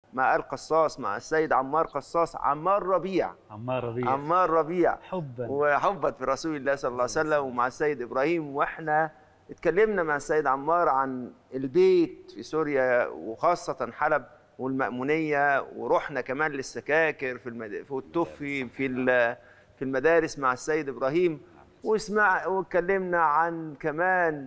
مع آل قصاص مع السيد عمار قصاص عمار ربيع عمار ربيع عمار ربيع حبا وحبت في رسول الله صلى الله عليه وسلم ومع السيد ابراهيم واحنا اتكلمنا مع السيد عمار عن البيت في سوريا وخاصه حلب والمأمونيه ورحنا كمان للسكاكر في المد... في التوفي في ال- في المدارس مع السيد ابراهيم واسمع واتكلمنا عن كمان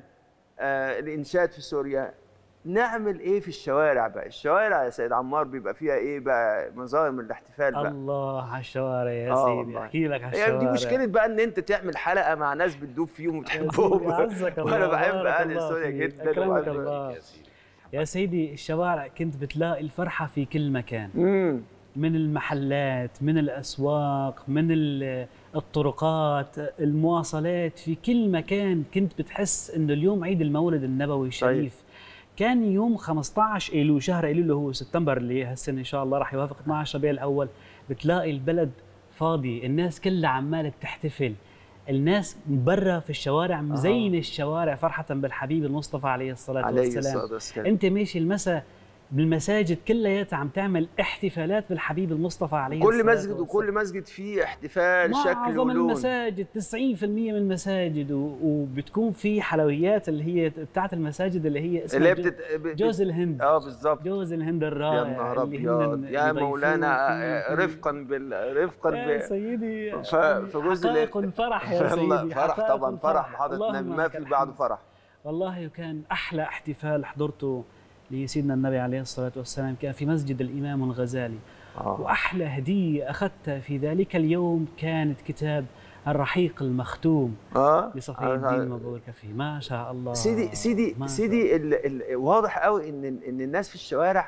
آه الانشاد في سوريا نعمل ايه في الشوارع بقى الشوارع يا سيد عمار بيبقى فيها ايه بقى مظاهر من الاحتفال بقى الله على الشوارع يا آه سيدي والله. احكي لك على هي الشوارع دي مشكله بقى ان انت تعمل حلقه مع ناس بتدوب فيهم يا سيدي، وتحبهم عزك الله، وانا بحب بارك اهل الله سوريا فيك، جدا أكرمك وبحب- الله. يا سيدي الشوارع كنت بتلاقي الفرحة في كل مكان امم من المحلات من الأسواق من ال- الطرقات المواصلات في كل مكان كنت بتحس إنه اليوم عيد المولد النبوي الشريف كان يوم 15 ايلول شهر ايلول اللي هو سبتمبر اللي هالسنه ان شاء الله راح يوافق 12 ربيع الاول بتلاقي البلد فاضي الناس كلها عماله بتحتفل الناس برا في الشوارع مزين الشوارع فرحه بالحبيب المصطفى عليه الصلاه عليه والسلام الصلاه والسلام انت ماشي المساء بالمساجد كلياتها عم تعمل احتفالات بالحبيب المصطفى عليه كل الصلاه مسجد والسلام. وكل مسجد فيه احتفال شكل معظم ولون المساجد 90% من المساجد و- وبتكون في حلويات اللي هي بتاعت المساجد اللي هي اسمها اللي هي جو- بتت... ب- جوز الهند اه بالظبط جوز الهند الرائع يا نهار اللي ابيض هن يا يضيفوه مولانا فيه- آه، رفقا بال رفقا يا ب... سيدي ف- في جزء ال- حقائق فرح يا سيدي الله، فرح حقائق طبعا فرح محاضرة اللهم النبي ما لك في الحمد. بعده فرح والله كان احلى احتفال حضرته لسيدنا النبي عليه الصلاه والسلام كان في مسجد الامام الغزالي اه واحلى هديه اخذتها في ذلك اليوم كانت كتاب الرحيق المختوم اه لصفي آه، الدين آه. مبروك فيه ما شاء الله سيدي سيدي ما شاء سيدي ال... ال... واضح قوي ان ان الناس في الشوارع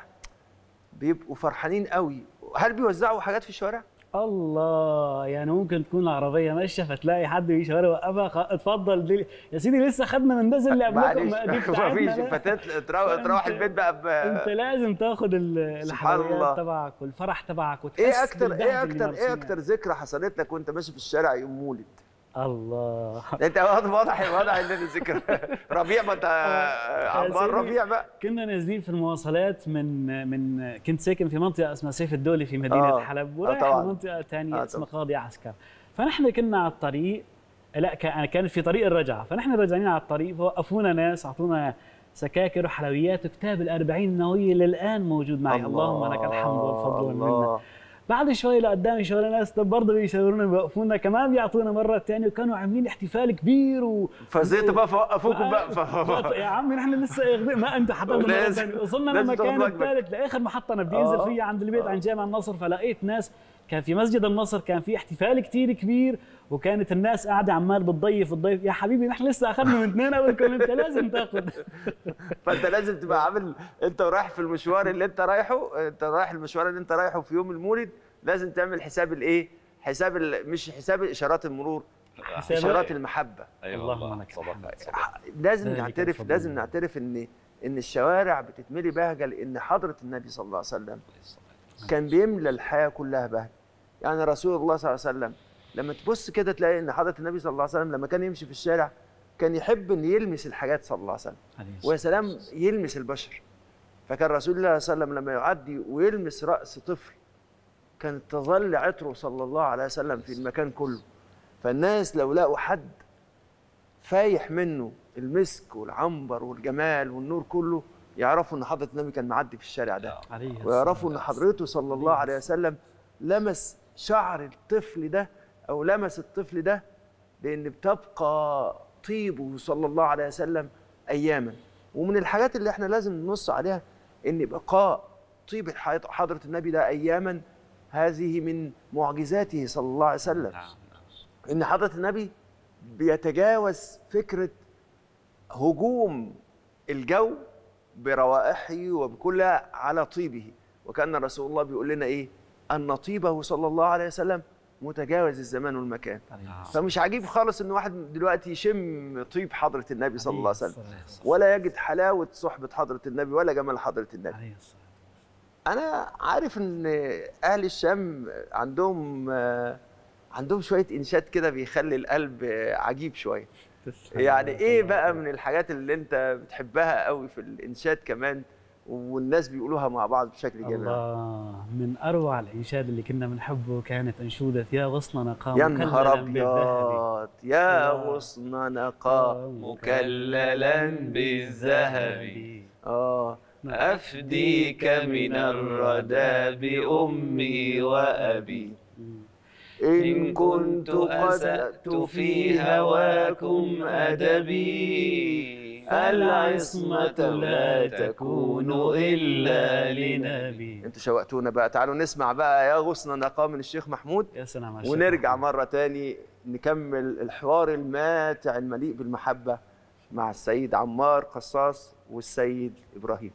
بيبقوا فرحانين قوي هل بيوزعوا حاجات في الشوارع الله يعني ممكن تكون العربيه ماشيه فتلاقي حد بيشاور يوقفها خ- اتفضل دي يا سيدي لسه خدنا من الناس اللي قبلكم معلش ما دي مفيش بتاعتنا لا. فتاة تروح تروح أنت- البيت بقى ب... انت لازم تاخد ال- سبحان الله. الحلويات تبعك والفرح تبعك وتحس ايه اكتر بالبهجة ايه اللي اكتر ايه مارسينها. اكتر ذكرى حصلت لك وانت ماشي في الشارع يوم مولد الله انت واضح واضح واضح ان الذكرى ربيع ما انت عمار سيدي. ربيع بقى كنا نازلين في المواصلات من من كنت ساكن في منطقه اسمها سيف الدولي في مدينه آه. حلب آه ورايح طبعاً. لمنطقه ثانيه آه اسمها طبعاً. قاضي عسكر فنحن كنا على الطريق لا كان كان في طريق الرجعه فنحن راجعين على الطريق فوقفونا ناس اعطونا سكاكر وحلويات وكتاب الأربعين النووية للآن موجود معي اللهم لك الحمد والفضل والمنة الله. بعد شوي لقدام يشاوروا ناس طب برضه بيشاورونا بيوقفونا كمان بيعطونا مرة ثانية وكانوا عاملين احتفال كبير و... فزيت بقى فوقفوكم بقى ف... يا عمي نحن لسه ياخدين ما انت حضرنا مرة لازم- ثانية وصلنا لازم للمكان تاخد واجبك. الثالث لاخر محطة انا بدي انزل آه. فيها عند البيت آه. عند جامع النصر فلقيت ناس كان في مسجد النصر كان في احتفال كتير كبير وكانت الناس قاعدة عمال بتضيف بتضيف يا حبيبي نحن لسه اخذنا من اثنين اولكم انت لازم تاخذ فانت لازم تبقى عامل انت رايح في المشوار اللي انت رايحه انت رايح المشوار اللي انت رايحه في يوم المولد لازم تعمل حساب الايه حساب ال... مش حساب اشارات المرور حساب- اشارات المحبه اللهم اللهم لك صدقت الحمد. صدقت لازم ذلك نعترف الفضل لازم لله. نعترف ان ان الشوارع بتتملي بهجه لان حضره النبي صلى الله عليه وسلم كان بيملى الحياه كلها بهجه يعني رسول الله صلى الله عليه وسلم لما تبص كده تلاقي ان حضره النبي صلى الله عليه وسلم لما كان يمشي في الشارع كان يحب ان يلمس الحاجات صلى الله عليه وسلم عليه الصلاة ويا سلام يلمس البشر فكان رسول الله صلى الله عليه وسلم لما يعدي ويلمس راس طفل كانت تظل عطره صلى الله عليه وسلم في المكان كله فالناس لو لقوا حد فايح منه المسك والعنبر والجمال والنور كله يعرفوا ان حضره النبي كان معدي في الشارع ده عليه الصلاة ويعرفوا ان حضرته صلى الله عليه وسلم لمس شعر الطفل ده او لمس الطفل ده لان بتبقى طيبه صلى الله عليه وسلم اياما ومن الحاجات اللي احنا لازم ننص عليها ان بقاء طيب الحياة- حضره النبي ده اياما هذه من معجزاته صلى الله عليه وسلم نعم ان حضره النبي بيتجاوز فكره هجوم الجو بروائحه وبكلها على طيبه وكان رسول الله بيقول لنا ايه ان طيبه صلى الله عليه وسلم متجاوز الزمان والمكان عليه فمش عجيب خالص ان واحد دلوقتي يشم طيب حضره النبي صلى الله عليه وسلم الصلاة والسلام. ولا يجد حلاوه صحبه حضره النبي ولا جمال حضره النبي عليه الصلاة انا عارف ان اهل الشام عندهم آه، عندهم شويه انشاد كده بيخلي القلب آه، عجيب شويه والسلام. يعني ايه بقى من الحاجات اللي انت بتحبها قوي في الانشاد كمان والناس بيقولوها مع بعض بشكل جميل الله من اروع الانشاد اللي كنا بنحبه كانت انشوده يا غصن نقام يا نهار مكللاً بالذهب. ابيض يا الله. غصن نقا مكللا بالذهب اه أفديك من الردى بأمي وأبي إن كنت أسأت في هواكم أدبي فالعصمة لا تكون إلا لنبي انتوا شوقتونا بقى تعالوا نسمع بقى يا غصن نقا من الشيخ محمود يا سلام على الشيخ ونرجع محمود. مرة تاني نكمل الحوار الماتع المليء بالمحبة مع السيد عمار قصاص والسيد إبراهيم